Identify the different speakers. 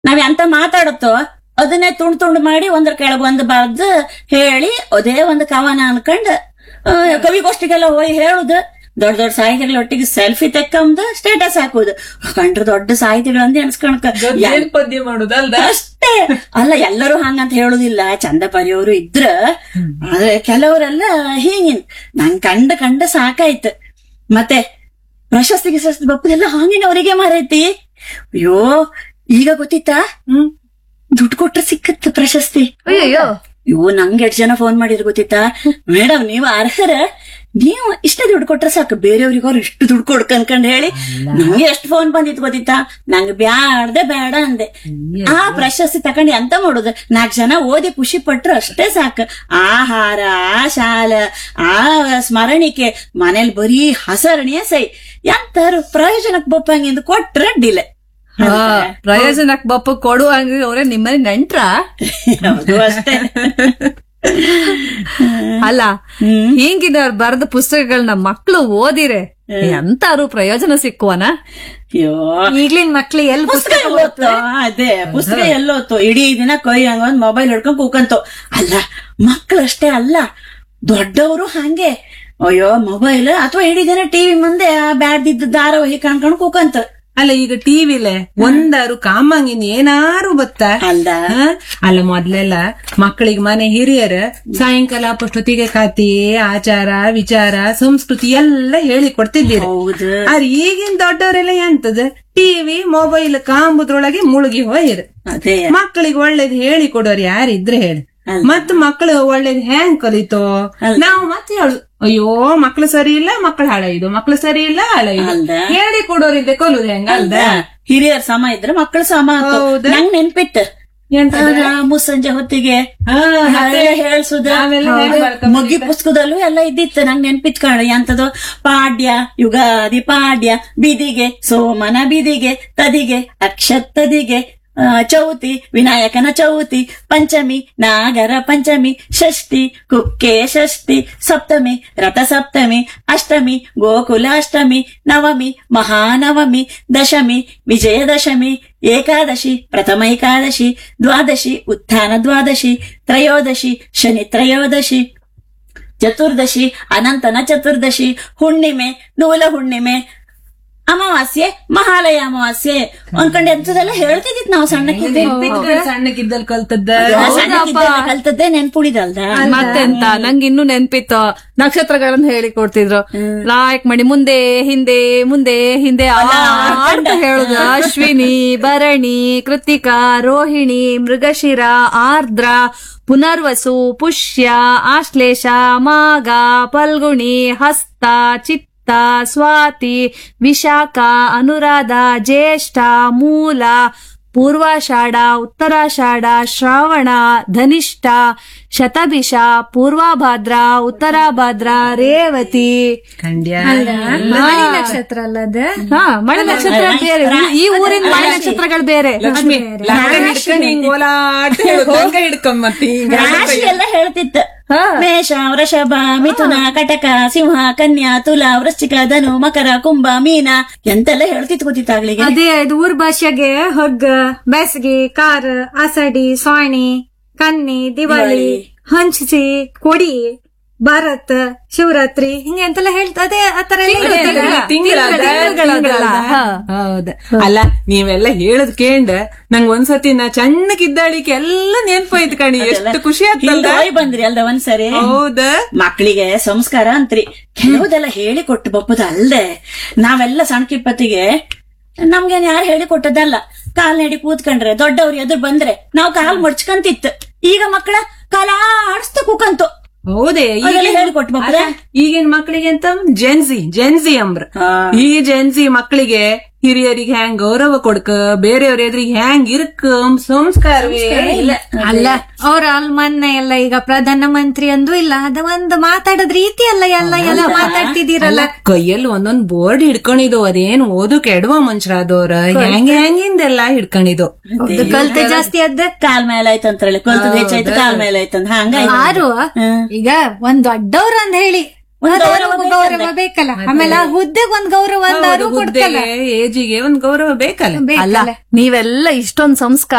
Speaker 1: ನಾವ್ ಎಂತ ಮಾತಾಡುತ್ತೋ ಅದನ್ನೇ ತುಂಡ್ ತುಂಡ್ ಮಾಡಿ ಒಂದ್ರ ಕೆಳಗ್ ಒಂದ್ ಬರ್ದು ಹೇಳಿ ಅದೇ ಒಂದು ಕವನ ಅನ್ಕೊಂಡ್ ಆ, ಕವಿಗೋಷ್ಠಿಗೆಲ್ಲ ಹೋಗಿ ಹೇಳುದು ದೊಡ್ಡ ದೊಡ್ಡ ಸಾಹಿತಿಗಳ ಒಟ್ಟಿಗೆ ಸೆಲ್ಫಿ ತೆಕ್ಕಂದು ಸ್ಟೇಟಸ್ ಹಾಕುದು ಕಂಡ್ರೆ ದೊಡ್ಡ ಸಾಹಿತಿಗಳು ಅಂದ್ ಎನ್ಸ್ಕೊಳಕ
Speaker 2: ಏನ್ ಪದ್ಯ ಮಾಡುದಲ್ದ
Speaker 1: ಅಷ್ಟೇ ಅಲ್ಲ ಎಲ್ಲರೂ ಹಂಗಂತ ಹೇಳುದಿಲ್ಲ ಚಂದ ಬರೆಯೋರು ಇದ್ರ ಆದ್ರೆ ಕೆಲವರೆಲ್ಲ ಹೀಗಿನ್ ನಂಗ್ ಕಂಡ ಕಂಡ ಸಾಕಾಯ್ತು ಮತ್ತೆ ಪ್ರಶಸ್ತಿ ಗಿಶಸ್ತಿ ಬಪ್ಪದೆಲ್ಲ ಹಾಂಗಿನವರಿಗೆ ಮಾರೈತಿ ಅಯ್ಯೋ ಈಗ ಗೊತ್ತಿತ್ತಾ
Speaker 2: ಹ್ಮ್
Speaker 1: ದುಡ್ಡು ಕೊಟ್ರೆ ಸಿಕ್ಕತ್ತ ಪ್ರಶಸ್ತಿ
Speaker 3: ಅಯ್ಯೋ
Speaker 1: ಇವು ನಂಗೆ ಎಷ್ಟು ಜನ ಫೋನ್ ಮಾಡಿದ್ರು ಗೊತ್ತಿತ್ತಾ ಮೇಡಮ್ ನೀವು ಅರ್ಹರ ನೀವು ಇಷ್ಟೇ ದುಡ್ಡು ಕೊಟ್ರೆ ಸಾಕು ಬೇರೆಯವ್ರಿಗೆ ಅವ್ರು ಇಷ್ಟು ದುಡ್ಡು ಕೊಡ್ಕ ಅನ್ಕೊಂಡ್ ಹೇಳಿ ನಂಗೆ ಎಷ್ಟು ಫೋನ್ ಬಂದಿತ್ತು ಗೊತ್ತಿತ್ತಾ ನಂಗೆ ಬ್ಯಾಡ್ದೆ ಬೇಡ ಅಂದೆ ಆ ಪ್ರಶಸ್ತಿ ತಕೊಂಡ್ ಎಂತ ಮಾಡುದು ನಾಲ್ಕು ಜನ ಓದಿ ಖುಷಿ ಪಟ್ರು ಅಷ್ಟೇ ಸಾಕು ಆಹಾರ ಆ ಶಾಲ ಆ ಸ್ಮರಣಿಕೆ ಮನೇಲಿ ಬರೀ ಹಸರಣಿಯ ಸೈ ಎಂತಾರು ಪ್ರಯೋಜನಕ್ಕೆ ಬಪ್ಪಂಗಿಂದ ಕೊಟ್ರೆ ಡಿಲೆ
Speaker 3: ಹಾ ಪ್ರಯೋಜನಕ್ ಬಪ್ಪ ಕೊಡುವಂಗ ಅವ್ರೆ ನಿಮ್ಮನೆ ನೆಂಟ್ರ
Speaker 1: ಹೌದು ಅಷ್ಟೇ
Speaker 3: ಅಲ್ಲ ಹಿಂಗಿನವ್ರು ಬರೆದ ಪುಸ್ತಕಗಳನ್ನ ಮಕ್ಳು ಓದಿರೆ ಎಂತಾರು ಪ್ರಯೋಜನ ಸಿಕ್ಕುವನ
Speaker 1: ಅಯ್ಯೋ
Speaker 3: ಈಗ್ಲಿನ ಮಕ್ಳು ಎಲ್
Speaker 1: ಪುಸ್ತಕ ಎಲ್ಲೋತ್ತು ಅದೇ ಪುಸ್ತಕ ಎಲ್ಲೋತ್ತು ಇಡೀ ದಿನ ಕೈ ಹಂಗ ಒಂದ್ ಮೊಬೈಲ್ ಹಿಡ್ಕೊಂಡ್ ಕೂಕಂತು ಅಲ್ಲ ಮಕ್ಕಳಷ್ಟೇ ಅಲ್ಲ ದೊಡ್ಡವರು ಹಂಗೆ ಅಯ್ಯೋ ಮೊಬೈಲ್ ಅಥವಾ ಇಡೀ ದಿನ ಟಿವಿ ಮುಂದೆ ಆ ಬ್ಯಾಡ್ದಿದ್ದ ಧಾರಾವಾಹಿ ಕಾಣ್ಕೊಂಡ್ ಕೂಕಂತ
Speaker 2: ಅಲ್ಲ ಈಗ ಟಿವಿಲೆ ಒಂದಾರು ಕಾಮಂಗಿನ್ ಏನಾರು ಬತ್ತ
Speaker 1: ಅಲ್ದ
Speaker 2: ಹ? ಅಲ್ಲ ಮೊದ್ಲೆಲ್ಲ ಮಕ್ಕಳಿಗೆ ಮನೆ ಹಿರಿಯರ ಸಾಯಂಕಾಲ ಅಪ್ಪಷ್ಟೊತ್ತಿಗೆ ಕತೆ ಆಚಾರ ವಿಚಾರ ಸಂಸ್ಕೃತಿ ಎಲ್ಲ ಹೇಳಿ ಕೊಡ್ತಿದ್ದೀರ
Speaker 1: ಹೌದು
Speaker 2: ಆದ್ರೆ ಈಗಿನ ದೊಡ್ಡವರೆಲ್ಲ ಎಂತದ ಟಿವಿ ಮೊಬೈಲ್ ಕಾಂಬುದ್ರೊಳಗೆ ಮುಳುಗಿ ಹೋಯ್ರು
Speaker 1: ಅದೇ
Speaker 2: ಮಕ್ಕಳಿಗೆ ಒಳ್ಳೇದ್ ಹೇಳಿ ಕೊಡೋರು ಯಾರಿದ್ರೆ ಹೇಳಿ ಮತ್ ಮಕ್ಕಳು ಒಳ್ಳೇದ್ ಹೆಂಗ್ ಕಲಿತೋ ನಾವು ಮತ್ತೆ ಹೇಳು ಅಯ್ಯೋ ಮಕ್ಳು ಸರಿ ಇಲ್ಲ ಮಕ್ಳು ಹಾಳಾಯ್ದು ಮಕ್ಳು ಸರಿ ಇಲ್ಲ ಹಾಳಾಯ್ದು
Speaker 1: ಅಲ್ದ?
Speaker 2: ಹೇಳಿ ಕೊಡೋರಿದ್ದೆ ಕಲುದು ಹೆಂಗ ಅಲ್ದ
Speaker 1: ಹಿರಿಯರ್ ಸಮ ಇದ್ರೆ ಮಕ್ಕಳು ಸಮ ಆತು.
Speaker 2: ಹೌದು.
Speaker 1: ನಂಗ್ ನೆನ್ಪಿತ್ತು
Speaker 2: ಎಂತ
Speaker 1: ಆಗ ಮುಸ್ಸಂಜೆ ಹೊತ್ತಿಗೆ
Speaker 2: ಹಾ,
Speaker 1: ಎಲ್ಲ ಹೇಳ್ಸುದ
Speaker 2: ನಾವೆಲ್ಲ ಹೆಂಗ್ ಬರ್ಕೊಂಡ್
Speaker 1: ಮಗ್ಗಿ ಪುಸ್ತಕದಲ್ಲೂ ಎಲ್ಲ ಇದ್ದಿತ್ತು ನಂಗೆ ನೆನ್ಪಿತ್ ಕಾಣ ಎಂತದು ಪಾಡ್ಯ ಯುಗಾದಿ ಪಾಡ್ಯ ಬಿದಿಗೆ ಸೋಮನ ಬಿದಿಗೆ ತದಿಗೆ ಅಕ್ಷತದಿಗೆ ಆ, ಚೌತಿ ವಿನಾಯಕನ ಚೌತಿ ಪಂಚಮಿ ನಾಗರ ಪಂಚಮಿ ಷಷ್ಠಿ ಕುಕ್ಕೆ ಷಷ್ಠಿ ಸಪ್ತಮಿ ರಥ ಸಪ್ತಮಿ ಅಷ್ಟಮಿ ಗೋಕುಲ ಅಷ್ಟಮಿ ನವಮಿ ಮಹಾನವಮಿ ದಶಮಿ ವಿಜಯದಶಮಿ ಏಕಾದಶಿ ಪ್ರಥಮ ಏಕಾದಶಿ ದ್ವಾದಶಿ ಉತ್ಥಾನ ದ್ವಾದಶಿ ತ್ರಯೋದಶಿ ಶನಿ ತ್ರಯೋದಶಿ ಚತುರ್ದಶಿ ಅನಂತನ ಚತುರ್ದಶಿ ಹುಣ್ಣಿಮೆ ನೂಲ ಹುಣ್ಣಿಮೆ ಅಮಾವಾಸ್ಯೆ ಮಹಾಲಯ ಅಮಾವಾಸ್ಯೆ ಅನ್ಕೊಂಡ್ ಎಂತದೆಲ್ಲ ಹೇಳ್ತಿದ್ದಿತ್ ನಾವು ಸಣ್ಣಕ್ಕಿದ್ದೆ
Speaker 2: ಸಣ್ಣಕ್ಕಿದ್ದಲ್ಲಿ ಕಲ್ತದ್ದ
Speaker 1: ಸಣ್ಣಕ್ಕಿದ್ದಾಗ ಕಲ್ತದ್ದೇ ನೆನ್ಪುಳಿದಲ್ದ
Speaker 3: ಮತ್ತೆಂತ ನಂಗೆ ಇನ್ನೂ ನೆನ್ಪಿತ್ತು ನಕ್ಷತ್ರಗಳನ್ನ ಹೇಳಿ ಕೊಡ್ತಿದ್ರು ನಾಯಕ್ ಮಣಿ ಮುಂದೆ ಹಿಂದೆ ಮುಂದೆ ಹಿಂದೆ ಆ ಅಂತ ಹೇಳುದು ಅಶ್ವಿನಿ ಭರಣಿ ಕೃತಿಕಾ ರೋಹಿಣಿ ಮೃಗಶಿರ ಆರ್ದ್ರ ಪುನರ್ವಸು ಪುಷ್ಯ ಆಶ್ಲೇಷ ಮಾಗ ಫಲ್ಗುಣಿ ಹಸ್ತ ಚಿತ್ತ ಸ್ವಾತಿ ವಿಶಾಖ ಅನುರಾಧ ಜ್ಯೇಷ್ಠ ಮೂಲ ಪೂರ್ವಾಷಾಢ ಉತ್ತರಾಷಾಢ ಶ್ರಾವಣ ಧನಿಷ್ಠ ಶತಭಿಷ ಪೂರ್ವಭಾದ್ರ ಉತ್ತರಾಭಾದ್ರ ರೇವತಿ
Speaker 2: ಖಂಡ್ಯ
Speaker 3: ನಕ್ಷತ್ರ ಅಲ್ಲದ ಹಾ ಮಳೆ ನಕ್ಷತ್ರ ಬೇರೆ ಈ ಊರಿನ ಮಳೆ ನಕ್ಷತ್ರಗಳು ಬೇರೆ
Speaker 2: ಲಕ್ಷ್ಮಿ ಲಂಗ ಹಿಡ್ಕೊಂಡ್ ಹಿಂಗ್ ಓಲಾಟ ಹೇಳುದು. ಲಂಗ ಹಿಡ್ಕೊಂಡ್ ಮತ್ತೆ ಹಿಂಗ್
Speaker 1: ರಾಶಿ ಎಲ್ಲ ಹೇಳ್ತಿತ್ತು ಮೇಷ ವೃಷಭ ಮಿಥುನ ಕಟಕ ಸಿಂಹ ಕನ್ಯಾ ತುಲಾ ವೃಶ್ಚಿಕ ಧನು ಮಕರ ಕುಂಭ ಮೀನ ಎಂತೆಲ್ಲ ಹೇಳ್ತಿತ್ತು ಗೊತ್ತಿತ್ತಾಗ್ಲಿಗೆ
Speaker 4: ಅದೇ ಇದು ಊರ್ ಭಾಷೆಗೆ ಹೊಗ್ಗ ಬೇಸಿಗೆ ಕಾರ ಆಸಡಿ ಸಾಣಿ ಕನ್ನಿ ದಿವಾಳಿ ಹಂಚಿ ಕೊಡಿ ಭಾರತ್ ಶಿವರಾತ್ರಿ ಹಿಂಗೆ ಅಂತೆಲ್ಲ ಹೇಳ್ತಾ ಅದೇ ಆತರ ಎಲ್ಲ ಹೇಳ್ತಾರೆ.
Speaker 2: ತಿಂಗಳದ ಹೌದ ಅಲ್ಲ ನೀವೆಲ್ಲ ಹೇಳದ್ ಕೇಂಡ್ ನಂಗ್ ಒಂದ್ಸತಿ ನಾ ಚಣ್ಣಕ್ಕಿದ್ದಾಳಿಕೆ ಎಲ್ಲ ನೆನ್ಪಾಯ್ತು ಕಣಿ ಎಷ್ಟು ಖುಷಿ ಆಗ್ತಲ್ಲ
Speaker 1: ಹಿಂಗ್ ಹೋಯ್ ಬಂದ್ರಿ ಅಲ್ದ ಒಂದ್ಸರಿ
Speaker 2: ಹೌದ
Speaker 1: ಮಕ್ಕಳಿಗೆ ಸಂಸ್ಕಾರ ಅಂತ್ರಿ ಕೆಲವುದೆಲ್ಲ ಹೇಳಿ ಕೊಟ್ಟು ಬಪ್ಪದ ಅಲ್ದೆ ನಾವೆಲ್ಲ ಸಣ್ಣಕಿಪ್ಪತ್ತಿಗೆ ನಮ್ಗೇನ್ ಯಾರು ಹೇಳಿ ಕೊಟ್ಟದಲ್ಲ ಕಾಲ್ ನಡಿ ಕೂತ್ಕೊಂಡ್ರೆ ದೊಡ್ಡವ್ರು ಎದುರು ಬಂದ್ರೆ ನಾವು ಕಾಲ್ ಮಡ್ಚ್ಕಂತಿತ್ತು ಈಗ ಮಕ್ಕಳ ಕಾಲ ಆಡಿಸ್ತಾ ಕೂಕಂತು
Speaker 2: ಹೌದೇ
Speaker 1: ಅದೆಲ್ಲ ಹೇಳ್ಕೊಟ್ಟು ಬಪ್ಪದ
Speaker 2: ಈಗಿನ ಮಕ್ಕಳಿಗೆ ಅಂತ ಜೆನ್ಸಿ ಜೆನ್ಸಿ ಅಂಬ್ರ
Speaker 1: ಹಾ.
Speaker 2: ಈ ಜೆನ್ಸಿ ಮಕ್ಕಳಿಗೆ ಹಿರಿಯರಿಗೆ ಹ್ಯಾಂಗ್ ಗೌರವ ಕೊಡ್ಕ ಬೇರೆಯವ್ರ ಎದುರಿಗೆ ಹ್ಯಾಂಗ್ ಇರ್ಕ ಸಂಸ್ಕಾರವೇ ಇಲ್ಲ
Speaker 4: ಅಲ್ಲ ಅವ್ರ ಅಲ್ಲಿ ಮೊನ್ನೆ ಎಲ್ಲ ಈಗ ಪ್ರಧಾನ ಮಂತ್ರಿ ಅಂದು ಇಲ್ಲ ಅದ ಒಂದು ಮಾತಾಡೋದ್ ರೀತಿ ಅಲ್ಲ ಎಲ್ಲ ಎಲ್ಲ ಮಾತಾಡ್ತಿದ್ದೀರಲ್ಲ
Speaker 2: ಕೈಯಲ್ಲಿ ಒಂದೊಂದ್ ಬೋರ್ಡ್ ಹಿಡ್ಕೊಂಡಿದ್ದು ಅದೇನು ಓದು ಕೆಡುವ ಮನುಷ್ಯರಾದವ್ರ ಹೆಂಗ್ ಹೆಂಗಿಂದೆಲ್ಲ ಹಿಡ್ಕೊಂಡಿದ್ದು
Speaker 4: ಹೌದು, ಕಲ್ತೆ ಜಾಸ್ತಿ ಅದ
Speaker 1: ಕಾಲ್ ಮೇಲೆ ಆಯ್ತಂತ ಹೇಳಿ ಕೊಲ್ತದ ಹೆಚ್ಚಾಯ್ತು ಕಾಲ್ ಮೇಲೆ ಆಯ್ತಂತ ಹಂಗ
Speaker 4: ಆರು ಈಗ ಒಂದ್ ದೊಡ್ಡವ್ರ ಅಂದ್ ಹೇಳಿ
Speaker 1: ಒಂದ್
Speaker 4: ಅದು
Speaker 1: ಗೌರವ
Speaker 4: ಅವ್ರಿಗೂ
Speaker 1: ಬೇಕಲ್ಲ.
Speaker 4: ಗೌರವ ಬೇಕಲ್ಲ ಆಮೇಲೆ ಆ ಹುದ್ದೆಗೆ ಒಂದ್ ಗೌರವ ಅಂದಾರು
Speaker 2: ಹೌದು,
Speaker 4: ಕೊಡ್ತಲ್ಲ
Speaker 2: ಹುದ್ದೆಗೆ ಏಜಿಗೆ ಒಂದ್ ಗೌರವ ಬೇಕಲ್ಲ
Speaker 3: ಅಲ್ಲ ನೀವೆಲ್ಲ ಇಷ್ಟೊಂದ್ ಸಂಸ್ಕಾರ